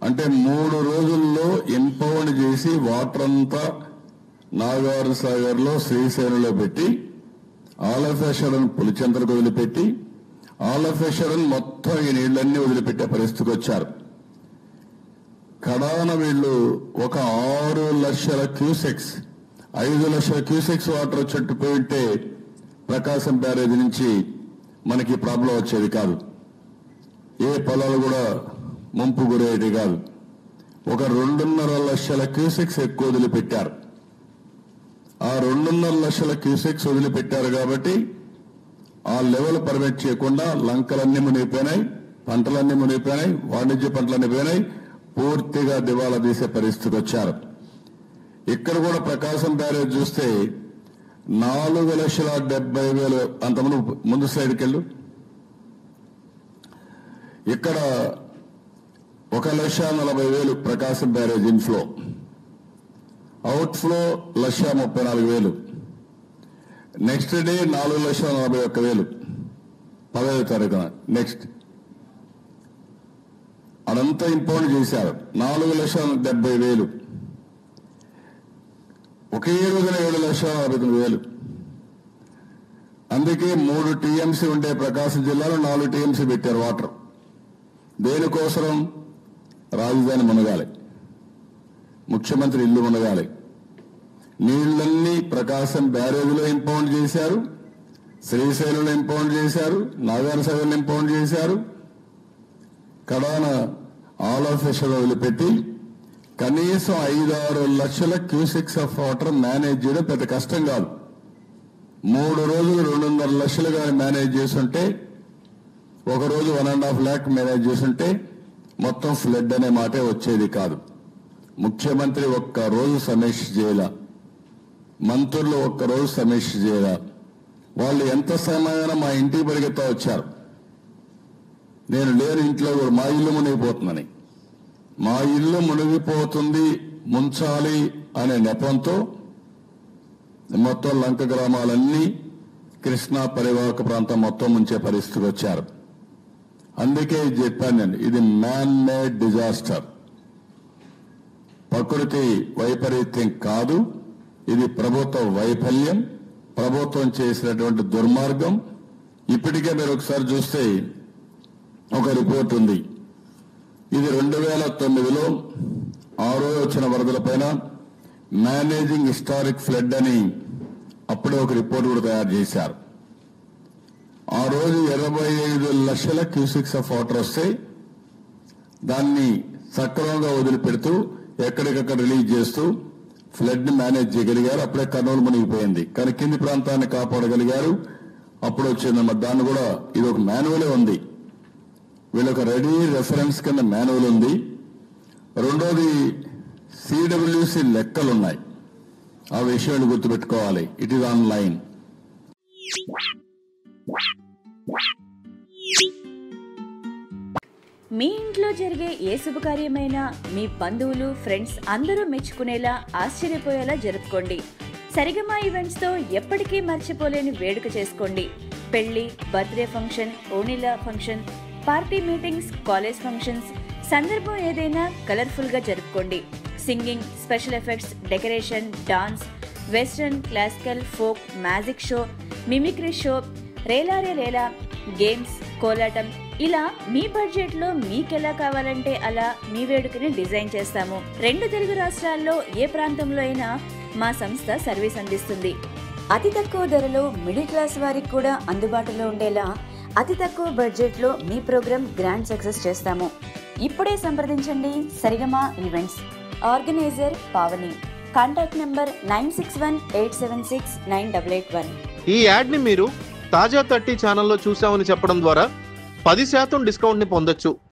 అంటే మూడు రోజుల్లో ఇంపౌండ్ చేసి వాటర్ అంతా నాగారు సాగర్ లో శ్రీశైలంలో పెట్టి ఆల్ ఆఫ్ ఎషడన్ పులిచెంతలకు వదిలిపెట్టి ఆల్ ఆఫ్ ఎషడన్ మొత్తం ఈ నీళ్లన్నీ వదిలిపెట్టే పరిస్థితికి వచ్చారు కడాన వీళ్ళు ఒక ఆరు లక్షల క్యూసెక్స్ ఐదు లక్షల క్యూసెక్స్ వాటర్ వచ్చేట్టు పోయి ఉంటే ప్రకాశం బ్యారేజ్ నుంచి మనకి ప్రాబ్లం వచ్చేది కాదు ఏ పొలాలు కూడా ముంపు గురయ్యేది కాదు ఒక రెండున్నర లక్షల క్యూసెక్స్ ఎక్కువ వదిలిపెట్టారు ఆ రెండున్నర లక్షల క్యూసెక్స్ వదిలిపెట్టారు కాబట్టి ఆ లెవెల్ పర్మిట్ చేయకుండా లంకలన్నీ మునిగిపోయినాయి పంటలన్నీ మునిగిపోయినాయి వాణిజ్య పంటలన్నీ పోయినాయి పూర్తిగా దివాలా తీసే పరిస్థితికి వచ్చారు ఇక్కడ కూడా ప్రకాశం బ్యారేజ్ చూస్తే నాలుగు లక్షల డెబ్బై వేలు అంతమంది ముందు సైడ్కి వెళ్ళు ఇక్కడ ఒక లక్ష నలభై వేలు Prakasam barrage inflow out flow లక్ష ముప్పై నాలుగు వేలు నెక్స్ట్ డే నాలుగు లక్షల నలభై ఒక్క వేలు పదహైదు తారీఖున నెక్స్ట్ అదంతా ఇంపౌండ్ చేశారు నాలుగు లక్షల డెబ్బై వేలు ఒకే రోజున ఏడు లక్షల నలభై తొమ్మిది వేలు అందుకే మూడు టీఎంసీ ఉండే ప్రకాశం జిల్లాలో నాలుగు టీఎంసీ పెట్టారు వాటర్ దేనికోసం రాజధాని మునగాలి ముఖ్యమంత్రి ఇల్లు మునగాలి నీళ్లన్నీ ప్రకాశం బ్యారేజ్లో ఇంపౌండ్ చేశారు శ్రీశైలంలో ఇంపౌండ్ చేశారు నాగార్జునసాగర్లో ఇంపౌండ్ చేశారు కడాన ఆల్ ఆఫ్ వదిలిపెట్టి కనీసం ఐదారు లక్షల క్యూసెక్స్ ఆఫ్ వాటర్ మేనేజ్ చేయడం పెద్ద కష్టం కాదు మూడు రోజులు రెండున్నర లక్షలు కానీ మేనేజ్ చేస్తుంటే ఒక రోజు one and half lakh manage చేస్తుంటే మొత్తం ఫ్లడ్ అనే మాటే వచ్చేది కాదు ముఖ్యమంత్రి ఒక్క రోజు సమీక్ష చేయాల మంత్రులు ఒక్క రోజు సమీక్ష చేయాల వాళ్ళు ఎంత సమయమైనా మా ఇంటికి పరిగెత్తా వచ్చారు నేను లేని ఇంట్లో కూడా మా ఇల్లు మునిగిపోతుందని మా ఇల్లు మునిగిపోతుంది ముంచాలి అనే నెపంతో మొత్తం లంక గ్రామాలన్నీ కృష్ణా పరివాహక ప్రాంతం మొత్తం ముంచే పరిస్థితికి వచ్చారు అందుకే ఇది చెప్పాను నేను ఇది మ్యాన్ మేడ్ డిజాస్టర్ ప్రకృతి వైపరీత్యం కాదు ఇది ప్రభుత్వ వైఫల్యం ప్రభుత్వం చేసినటువంటి దుర్మార్గం ఇప్పటికే మీరు ఒకసారి చూస్తే ఒక రిపోర్ట్ ఉంది ఇది రెండు వేల తొమ్మిదిలో ఆరో వచ్చిన వరదలపైన మేనేజింగ్ హిస్టారిక్ ఫ్లడ్ అని అప్పుడే ఒక రిపోర్ట్ కూడా తయారు చేశారు ఆ రోజు ఇరవై ఐదు లక్షల క్యూసిక్స్ ఆఫ్ వాటర్ వస్తే దాన్ని సక్రమంగా వదిలిపెడుతూ ఎక్కడికక్కడ రిలీజ్ చేస్తూ ఫ్లడ్ ని మేనేజ్ చేయగలిగారు అప్పుడే కర్నూలు మునిగిపోయింది కానీ కింది ప్రాంతాన్ని కాపాడగలిగారు అప్పుడు వచ్చిందన్నమాట దాన్ని కూడా ఇది ఒక మాన్యువలే ఉంది వీళ్ళొక రెడీ రెఫరెన్స్ కింద మాన్యువల్ ఉంది రెండోది సిడబ్ల్యూసి లెక్కలున్నాయి ఆ విషయాన్ని గుర్తుపెట్టుకోవాలి ఇట్ ఈస్ ఆన్లైన్ మీ ఇంట్లో జరిగే ఏ శుభకార్యమైనా మీ బంధువులు ఫ్రెండ్స్ అందరూ మెచ్చుకునేలా ఆశ్చర్యపోయేలా జరుపుకోండి సరిగమా ఈవెంట్స్తో ఎప్పటికీ మర్చిపోలేని వేడుక చేసుకోండి పెళ్లి బర్త్డే ఫంక్షన్ ఓణిలా function party meetings college functions సందర్భం ఏదైనా కలర్ఫుల్గా జరుపుకోండి singing special effects decoration dance western classical folk magic show mimicry show రేలారే లేలా గేమ్స్ కోలాటం ఇలా మీ బడ్జెట్ లో మీకెలా కావాలంటే అలా మీ వేడుకని డిజైన్ చేస్తాము రెండు తెలుగు రాష్ట్రాల్లో ఏ ప్రాంతంలో అయినా మా సంస్థ సర్వీస్ అందిస్తుంది అతి తక్కువ ధరలో మిడిల్ క్లాస్ వారికి కూడా అందుబాటులో ఉండేలా అతి తక్కువ బడ్జెట్ లో మీ ప్రోగ్రామ్ గ్రాండ్ సక్సెస్ చేస్తాము ఇప్పుడే సంప్రదించండి Sarigama events organiser Pavani contact number nine six one eight seven six nine double eight one ఈ యాడ్ని మీరు తాజా థర్టీ ఛానల్లో చూసామని చెప్పడం ద్వారా పది శాతం డిస్కౌంట్ని పొందొచ్చు